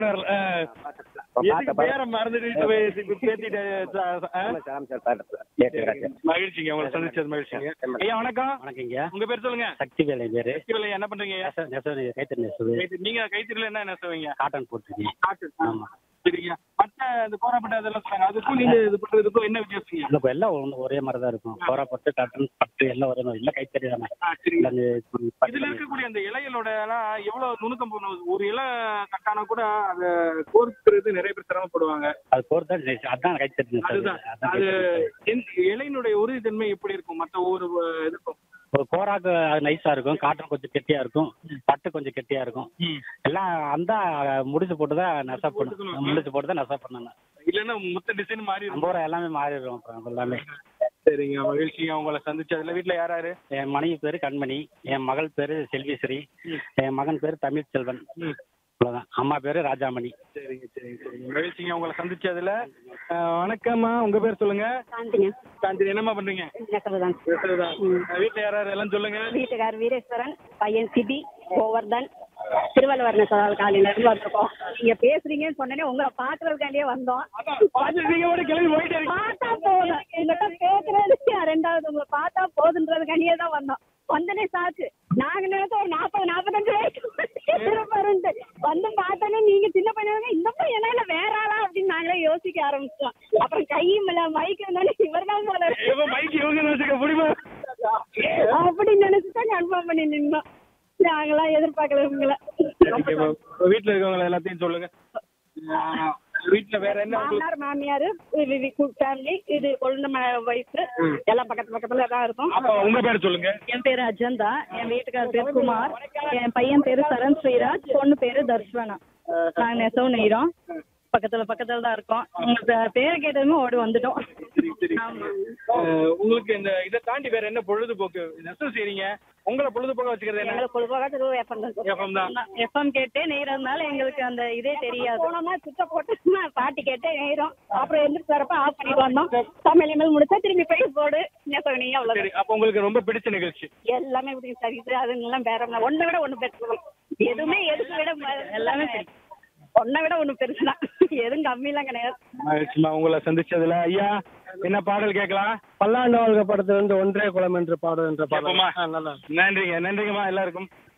அஹ், எதுக்கு பேரை மறந்துட்டு போய் இப்ப பேத்திட்டு அஹ், மகிழ்ச்சிங்க உங்களை சந்திச்சது மகிழ்ச்சிங்க ஐயா வணக்கம் வணக்கங்க உங்க பேர் சொல்லுங்க சக்தி வேலை பேரு சக்திவேலு என்ன பண்றீங்க ஐயா? நெசவு நெசவு கைத்தறி நெசவு கைத்தறி- நீங்க கைத்தறியில என்ன நெசவீங்க காட்டன் போட்டிருக்கேன் ஆமா சரிங்க மத்த இந்த கோராப்பட்ட அதெல்லாம் சொன்னாங்க அதுக்கும் நீங்க இது பண்றதுக்கும் என்ன வித்தியாசங்க இல்ல இப்ப எல்லாம் ஒண்ணு ஒரே மாதிரி தான் இருக்கும் கோரா பட்டு காட்டன் பட்டு எல்லாம் ஒரே மாதிரி இல்ல கைத்தறி தானே ஆ, சரிங்க இல்ல இந்த பட்டு இதுல இருக்கக்கூடிய அந்த இலைகளோட எல்லாம் எவ்வளவு நுணுக்கம் போகணும் ஒரு இலை கட்டானா கூட அதை கோர்க்கிறது நிறைய பேர் சிரமப்படுவாங்க அது கோர் தான் நெசவு. அதான் கைத்தறி நெசவு அதுதான் அதான் அது கைத்தறி. எந்த- இலையினுடைய உறுதித்தன்மை எப்படி இருக்கும் மத்த ஒவ்வொரு அஹ், இதுக்கும் ஒரு கோராக்கு அது நைஸா இருக்கும் காட்டன் கொஞ்சம் கெட்டியா இருக்கும் பட்டு கொஞ்சம் கெட்டியா இருக்கும் எல்லாம் அந்த முடிச்சு போட்டு தான் நெசவு பண்ணும் முடிச்சு போட்டு தான் நெசவு பண்ணணும் இல்லைன்னா மொத்த டிசைன் மாறி இருக்கும் நம்ம ஊரை எல்லாமே மாறிடும் அப்புறம் எல்லாமே சரிங்க மகிழ்ச்சிங்க உங்களை சந்திச்சதுல வீட்டுல யார் யாரு என் மனைவி பேரு கண்மணி என் மகள் பேரு செல்விஸ்ரீ என் மகன் பேரு தமிழ் செல்வன் அவ்வளவுதான் அம்மா பேரு ராஜாமணி சரிங்க சரிங்க சரிங்க மகிழ்ச்சிங்க உங்களை சந்திச்சதுல அஹ், வணக்கம்மா உங்க பேர் சொல்லுங்க சாந்திங்க காந்தி என்னம்மா பண்றீங்க நெசவுதான் பேசுறதுதான். அஹ், வீட்டுல யார் யார் எல்லாம் சொல்லுங்க வீட்டுக்கார் வீரேஸ்வரன் பையன் சிபி கோவர்தன் திருவள்ளுவர் நெசவால் காலையில இருந்து வந்திருக்கோம் நீங்க பேசுறீங்கன்னு சொன்னேனே உங்களை பாக்குறதுக்காண்டியே வந்தோம் பாத்துட்டு கூட கிளம்பி போயிட்டே இருக்கீங்க. பார்த்தா போதும் எங்கிட்ட பேசுறது ரெண்டாவது உங்களை பார்த்தா போதுன்றதுக்காண்டியே தான் வந்தோம் வந்தனே சாச்சு நாங்க நினைச்ச ஒரு நாற்பது நாற்பத்தஞ்சு வயசு இருப்பாருன்ட்டு வந்து பார்த்தோன்னே நீங்க சின்ன பையனாங்க இந்த பையனா இல்ல வேற ஆளா அப்படின்னு நாங்களே யோசிக்க ஆரம்பிச்சோம் அப்புறம் கையும் இல்ல மைக்கு இருந்தாலும் இவர் தான் போல எப்ப மைக் இவங்க வச்சுக்க முடியுமா அப்படி நினைச்சுதான் கன்ஃபார்ம் பண்ணி நின்னோம் நாங்களாம் எதிர்பார்க்கல உங்களை சரிங்க, இப்ப வீட்டுல இருக்கவங்க எல்லாத்தையும் சொல்லுங்க அஹ், வீட்டுல வேற என்ன உங்களுக்கு- மாமனார் மாமியார் ஃபேமிலி இது குழந்தை வயசு எல்லாம் பக்கத்து பக்கத்துல தான் இருக்கும் அப்ப உங்க பேர் சொல்லுங்க என் பேரு அஜந்தா என் வீட்டுக்காரர் பேர் குமார் என் பையன் பேரு சரண் ஸ்ரீராஜ் பொண்ணு பேரு தர்ஷனா நாங்க நெசவு நெய்றோம் பக்கத்துல பக்கத்துல தான் இருக்கோம் உங்க பேரை கேட்டதுமே ஓடி வந்துட்டோம் அஹ், உங்களுக்கு இந்த இதை தாண்டி வேற என்ன பொழுதுபோக்கு நெசவு செய்றீங்க உங்களை பொழுதுபோக்க வச்சுக்கிறது என்ன எங்களுக்கு பொழுதுபோக எஃப்எம் FM தான். எஃப்எம் கேட்டே நெய்றதுனால எங்களுக்கு அந்த இதே தெரியாது போனோமா சுத்த போட்டோமா பாட்டு கேட்டே நெய்றோம் அப்புறம் எந்திரிச்சு வரப்ப ஆஃப் பண்ணிட்டு வந்தோம் தமிழ் எம்எல் முடிச்சா திரும்பி போய் போடு நெசவு நெய்ய அவ்வளவு சரி அப்ப உங்களுக்கு ரொம்ப பிடிச்ச நிகழ்ச்சி எல்லாமே இப்படி சரிது அதுங்கெல்லாம் வேற ஒண்ணு- ஒண்ணை விட ஒண்ணு பெருசு எதுவுமே எதுக்கு விட ம- எல்லாமே ஒன்னை விட ஒண்ணு பெருசுதான் எதுவும் கம்மியெல்லாம் கிடையாது மகிழ்ச்சிமா உங்களை சந்திச்சதுல ஐயா என்ன பாடல் கேட்கலாம் பல்லாண்டு வாழ்க படத்துல இருந்து ஒன்றே குளம் என்று பாடு என்ற கேட்போமா? பாடல் ஆ, நல்லா நன்றிங்க நன்றிங்கம்மா எல்லாருக்கும்